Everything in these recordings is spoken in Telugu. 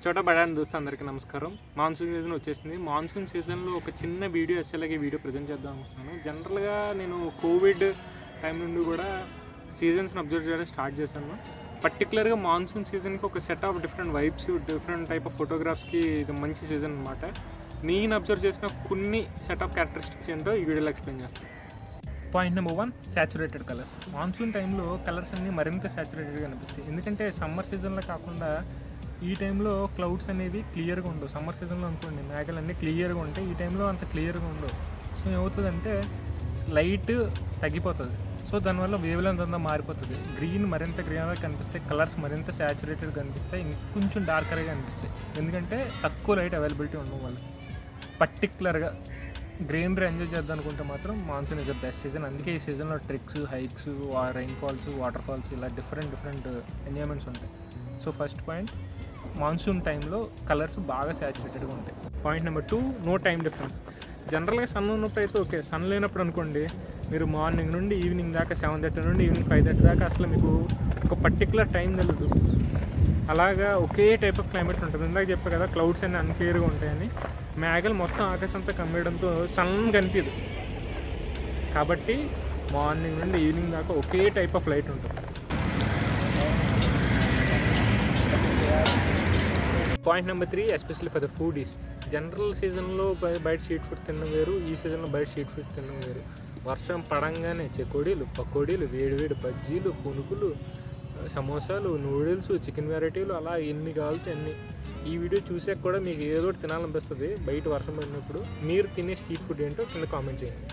చోట బడాని దోస్తు అందరికీ నమస్కారం మాన్సూన్ సీజన్ వచ్చేసింది మాన్సూన్ సీజన్లో ఒక చిన్న వీడియో ఎస్ఎల్ఏకి వీడియో ప్రజెంట్ చేద్దాం అనుకుంటున్నాను జనరల్గా నేను కోవిడ్ టైం నుండి కూడా సీజన్స్ని అబ్జర్వ్ చేయడం స్టార్ట్ చేశాను పర్టికులర్గా మాన్సూన్ సీజన్కి ఒక set of different vibes different type of ఫోటోగ్రాఫ్స్కి ఇది మంచి సీజన్ అనమాట నేను అబ్జర్వ్ చేసిన కొన్ని సెట్ ఆఫ్ క్యారెక్టరిస్టిక్స్ ఏంటో ఈ వీడియోలో ఎక్స్ప్లెయిన్ చేస్తాను point number one saturated colours monsoon టైంలో కలర్స్ అన్నీ మరింత సాచురేటెడ్గా అనిపిస్తాయి ఎందుకంటే సమ్మర్ సీజన్లో కాకుండా ఈ టైంలో క్లౌడ్స్ అనేవి క్లియర్గా ఉండవు సమ్మర్ సీజన్లో అనుకోండి మేఘాలు అన్నీ క్లియర్గా ఉంటాయి ఈ టైంలో అంత క్లియర్గా ఉండవు సో ఏమవుతుందంటే లైట్ తగ్గిపోతుంది సో దానివల్ల వేవ్ లెంత్ అంతా మారిపోతుంది గ్రీన్ మరింత గ్రీన్గా కనిపిస్తాయి కలర్స్ మరింత సాచురేటెడ్గా కనిపిస్తాయి ఇంకొంచెం డార్కర్గా కనిపిస్తాయి ఎందుకంటే తక్కువ లైట్ అవైలబిలిటీ ఉండడం వల్ల పర్టికులర్గా గ్రీనరీ ఎంజాయ్ చేద్దాం అనుకుంటే మాత్రం monsoon is the best season అందుకే ఈ సీజన్లో treks hikes rain falls waterfalls ఇలా డిఫరెంట్ డిఫరెంట్ ఎంజాయ్మెంట్స్ ఉంటాయి సో ఫస్ట్ పాయింట్ మాన్సూన్ టైంలో కలర్స్ బాగా సాచురేటెడ్గా ఉంటాయి point number two no time difference జనరల్గా సన్ ఉన్నప్పుడు అయితే ఓకే సన్ లేనప్పుడు అనుకోండి మీరు మార్నింగ్ నుండి ఈవినింగ్ దాకా సెవెన్ థర్టీ నుండి ఈవినింగ్ ఫైవ్ థర్టీ దాకా అసలు మీకు ఒక పర్టికులర్ టైం తెలియదు అలాగా ఒకే టైప్ ఆఫ్ క్లైమేట్ ఉంటుంది ఇందాక చెప్పా కదా క్లౌడ్స్ అన్ని అన్క్లియర్గా ఉంటాయని మేఘాలు మొత్తం ఆకాశం అంతా కమ్మేయడంతో సన్ కనిపించదు కాబట్టి మార్నింగ్ నుండి ఈవినింగ్ దాకా ఒకే టైప్ ఆఫ్ లైట్ ఉంటుంది point number three especially for the foodies general సీజన్లో బయట స్ట్రీట్ ఫుడ్స్ తినడం వేరు ఈ సీజన్లో బయట స్ట్రీట్ ఫుడ్స్ తినడం వేరు వర్షం పడంగానే చెకోడీలు పకోడీలు వేడి వేడి బజ్జీలు పునుకులు సమోసాలు నూడిల్స్ చికెన్ వెరైటీలు అలా ఎన్ని కావాలితే అన్ని ఈ వీడియో చూసాక కూడా మీకు ఏదో ఒకటి తినాలనిపిస్తుంది బయట వర్షం పడినప్పుడు మీరు తినే స్ట్రీట్ ఫుడ్ ఏంటో కింద కామెంట్ చేయండి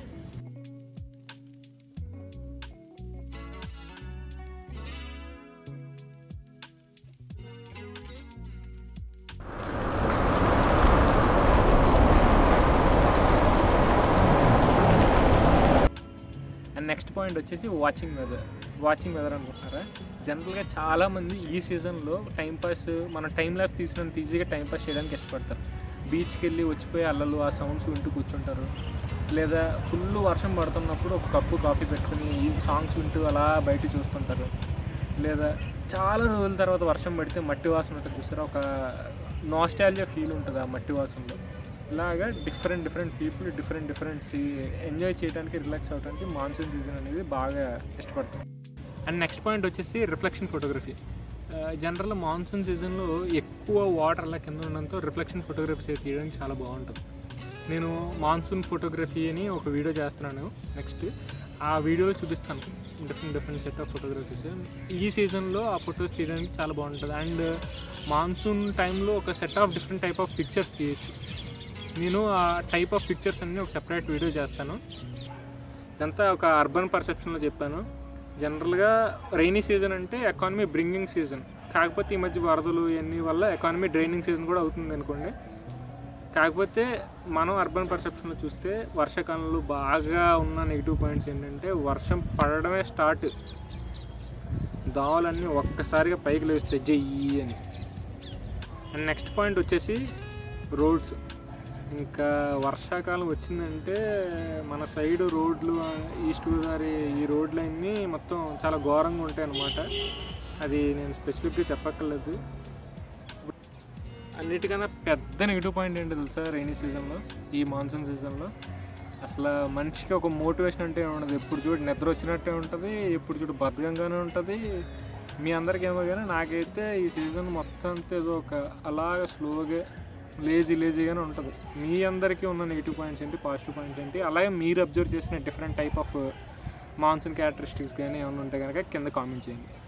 అండ్ నెక్స్ట్ పాయింట్ వచ్చేసి వాచింగ్ వెదర్ వాచింగ్ వెదర్ అనుకుంటున్నారా జనరల్గా చాలామంది ఈ సీజన్లో టైంపాస్ మన టైం ల్యాబ్ తీసినంత ఈజీగా టైంపాస్ చేయడానికి ఇష్టపడతారు బీచ్కి వెళ్ళి వచ్చిపోయి అల్లలు ఆ సౌండ్స్ వింటూ కూర్చుంటారు లేదా ఫుల్ వర్షం పడుతున్నప్పుడు ఒక కప్పు కాఫీ పెట్టుకుని ఈ సాంగ్స్ వింటూ అలా బయట చూస్తుంటారు లేదా చాలా రోజుల తర్వాత వర్షం పడితే మట్టి వాసన ఉంటుంది చూసారా ఒక నాస్టాలజియా ఫీల్ ఉంటుంది ఆ మట్టి వాసనలో ఇలాగా different different people different different see enjoy చేయడానికి రిలాక్స్ అవ్వడానికి మాన్సూన్ సీజన్ అనేది బాగా ఇష్టపడతాం అండ్ నెక్స్ట్ పాయింట్ వచ్చేసి రిఫ్లెక్షన్ ఫోటోగ్రఫీ జనరల్ మాన్సూన్ సీజన్లో ఎక్కువ వాటర్ అలా కింద ఉండడంతో రిఫ్లెక్షన్ ఫోటోగ్రఫీస్ తీయడానికి చాలా బాగుంటుంది నేను మాన్సూన్ ఫోటోగ్రఫీ అని ఒక వీడియో చేస్తున్నాను నెక్స్ట్ ఆ వీడియోలో చూపిస్తాను different different set of photographies ఈ సీజన్లో ఆ ఫొటోస్ తీయడానికి చాలా బాగుంటుంది అండ్ మాన్సూన్ టైంలో ఒక set of different type of pictures తీయచ్చు నేను ఆ టైప్ ఆఫ్ పిక్చర్స్ అన్ని ఒక సెపరేట్ వీడియో చేస్తాను ఇదంతా ఒక అర్బన్ పర్సెప్షన్లో చెప్పాను జనరల్గా రైనీ సీజన్ అంటే ఎకానమీ బ్రింగింగ్ సీజన్ కాకపోతే ఈ మధ్య వరదలు ఇవన్నీ వల్ల ఎకానమీ డ్రైనింగ్ సీజన్ కూడా అవుతుంది అనుకోండి కాకపోతే మనం అర్బన్ పర్సెప్షన్లో చూస్తే వర్షాకాలంలో బాగా ఉన్న నెగిటివ్ పాయింట్స్ ఏంటంటే వర్షం పడడమే స్టార్ట్ దోవలన్నీ ఒక్కసారిగా పైకి లేస్తాయి జయ్యి అని అండ్ నెక్స్ట్ పాయింట్ వచ్చేసి రోడ్స్ ఇంకా వర్షాకాలం వచ్చిందంటే మన సైడ్ రోడ్లు ఈస్ట్ గోదావరి ఈ రోడ్లన్నీ మొత్తం చాలా ఘోరంగా ఉంటాయి అన్నమాట అది నేను స్పెసిఫిక్గా చెప్పక్కర్లేదు అన్నిటికన్నా పెద్ద నెగిటివ్ పాయింట్ ఏంటో తెలుసా రైనీ సీజన్లో ఈ మాన్సూన్ సీజన్లో అసలు మనిషికి ఒక మోటివేషన్ అంటే ఉండదు ఎప్పుడు చూడు నిద్ర వచ్చినట్టే ఉంటుంది ఎప్పుడు చూడు బద్ధకంగానే ఉంటుంది మీ అందరికీ ఏమో కానీ నాకైతే ఈ సీజన్ మొత్తం అంతా ఏదో ఒక అలాగ స్లోగా లేజీ లేజీగానే ఉంటుంది మీ అందరికీ ఉన్న నెగిటివ్ పాయింట్స్ ఏంటి పాజిటివ్ పాయింట్స్ ఏంటి అలాగే మీరు అబ్జర్వ్ చేసిన different type of monsoon characteristics కానీ ఏమైనా ఉంటే కనుక కింద కామెంట్ చేయండి